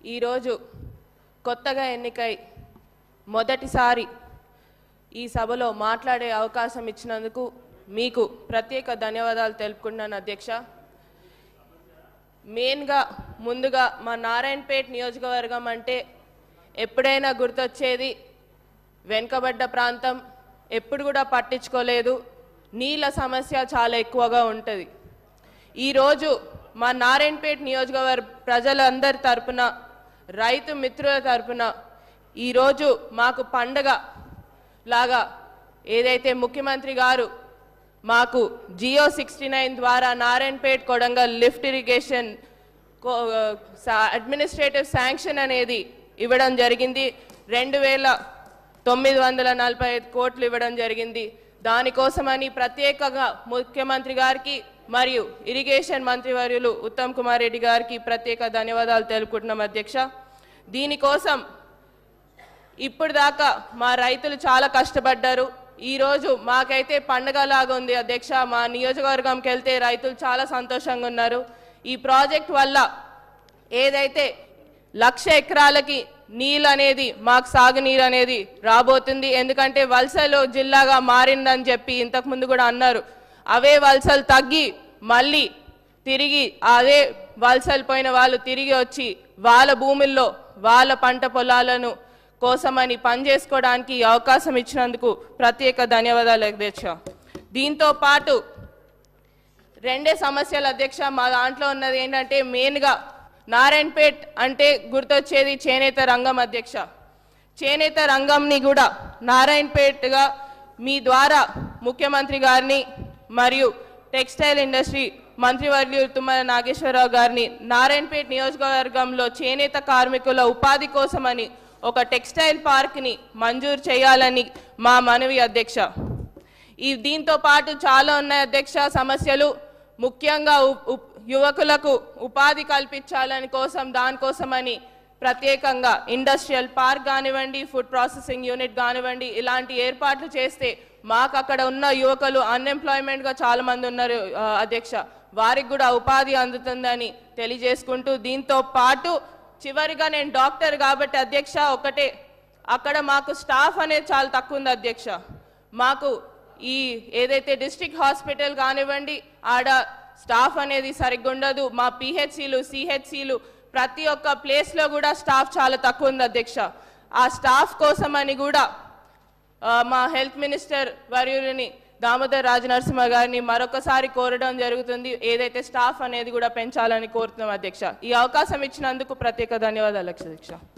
ఈరోజు కొత్తగా ఎన్నికై మొదటిసారి ఈ సభలో మాట్లాడే అవకాశం ఇచ్చినందుకు మీకు ప్రత్యేక ధన్యవాదాలు తెలుపుకుంటున్నాను అధ్యక్ష మెయిన్గా ముందుగా మా నారాయణపేట్ నియోజకవర్గం అంటే ఎప్పుడైనా గుర్తొచ్చేది వెనుకబడ్డ ప్రాంతం ఎప్పుడు కూడా పట్టించుకోలేదు నీళ్ళ సమస్య చాలా ఎక్కువగా ఉంటుంది ఈరోజు మా నారాయణపేట్ నియోజకవర్గ ప్రజలందరి తరపున రైతు మిత్రుల తరపున ఈరోజు మాకు పండగ లాగా ఏదైతే ముఖ్యమంత్రి గారు మాకు జియో సిక్స్టీ నైన్ ద్వారా Narayanpet Kodangal lift irrigation administrative sanction అనేది ఇవ్వడం జరిగింది రెండు వేల తొమ్మిది వందల నలభై ఐదు కోట్లు ఇవ్వడం జరిగింది దానికోసమని ప్రత్యేకంగా ముఖ్యమంత్రి గారికి మరియు ఇరిగేషన్ మంత్రివర్యులు ఉత్తమ్ కుమార్ రెడ్డి గారికి ప్రత్యేక ధన్యవాదాలు తెలుపుకుంటున్నాం అధ్యక్ష దీనికోసం ఇప్పుడు దాకా మా రైతులు చాలా కష్టపడ్డారు ఈ రోజు మాకైతే పండగలాగా ఉంది అధ్యక్ష మా నియోజకవర్గంకి వెళ్తే రైతులు చాలా సంతోషంగా ఉన్నారు ఈ ప్రాజెక్ట్ వల్ల ఏదైతే లక్ష ఎకరాలకి నీళ్ళు అనేది మాకు సాగునీరు అనేది రాబోతుంది ఎందుకంటే వలసలు జిల్లాగా మారిందని చెప్పి ఇంతకు ముందు కూడా అన్నారు అవే వలసలు తగ్గి మళ్ళీ తిరిగి అదే వలసలు పోయిన వాళ్ళు తిరిగి వచ్చి వాళ్ళ భూముల్లో వాళ్ళ పంట పొలాలను కోసమని పనిచేసుకోవడానికి ఈ అవకాశం ఇచ్చినందుకు ప్రత్యేక ధన్యవాదాలు అధ్యక్ష దీంతో పాటు రెండే సమస్యలు అధ్యక్ష మా దాంట్లో ఉన్నది ఏంటంటే మెయిన్గా నారాయణపేట్ అంటే గుర్తొచ్చేది చేనేత రంగం అధ్యక్ష చేనేత రంగంని కూడా నారాయణపేట్గా మీ ద్వారా ముఖ్యమంత్రి గారిని మరియు టెక్స్టైల్ ఇండస్ట్రీ మంత్రివర్యులు తుమ్మల నాగేశ్వరరావు గారిని నారాయణపేట్ నియోజకవర్గంలో చేనేత కార్మికుల ఉపాధి కోసమని ఒక టెక్స్టైల్ పార్క్ని మంజూరు చేయాలని మా మనవి అధ్యక్ష ఈ దీంతో పాటు చాలా ఉన్నాయి అధ్యక్ష సమస్యలు ముఖ్యంగా ఉ- ఉ- యువకులకు ఉపాధి కల్పించాలని కోసం దానికోసమని ప్రత్యేకంగా ఇండస్ట్రియల్ పార్క్ కానివ్వండి ఫుడ్ ప్రాసెసింగ్ యూనిట్ కానివ్వండి ఇలాంటి ఏర్పాట్లు చేస్తే మాకు అక్కడ ఉన్న యువకులు అన్ఎంప్లాయ్మెంట్గా చాలా మంది ఉన్నారు ఆ, అధ్యక్ష వారికి కూడా ఉపాధి అందుతుందని తెలియజేసుకుంటూ దీంతో పాటు చివరిగా నేను డాక్టర్ కాబట్టి అధ్యక్ష ఒకటే అక్కడ మాకు స్టాఫ్ అనేది చాలా తక్కువ ఉంది అధ్యక్ష మాకు ఈ ఏదైతే డిస్ట్రిక్ట్ హాస్పిటల్ కానివ్వండి ఆడ స్టాఫ్ అనేది సరిగ్గా ఉండదు మా పిహెచ్సిలు సిహెచ్సిలు ప్రతి ఒక్క ప్లేస్లో కూడా స్టాఫ్ చాలా తక్కువ ఉంది అధ్యక్ష ఆ స్టాఫ్ కోసమని కూడా ఆ, మా హెల్త్ మినిస్టర్ వర్యులని దామోదర్ రాజనరసింహ గారిని మరొకసారి కోరడం జరుగుతుంది ఏదైతే స్టాఫ్ అనేది కూడా పెంచాలని కోరుతున్నాం అధ్యక్ష ఈ అవకాశం ఇచ్చినందుకు ప్రత్యేక ధన్యవాదాలు అధ్యక్ష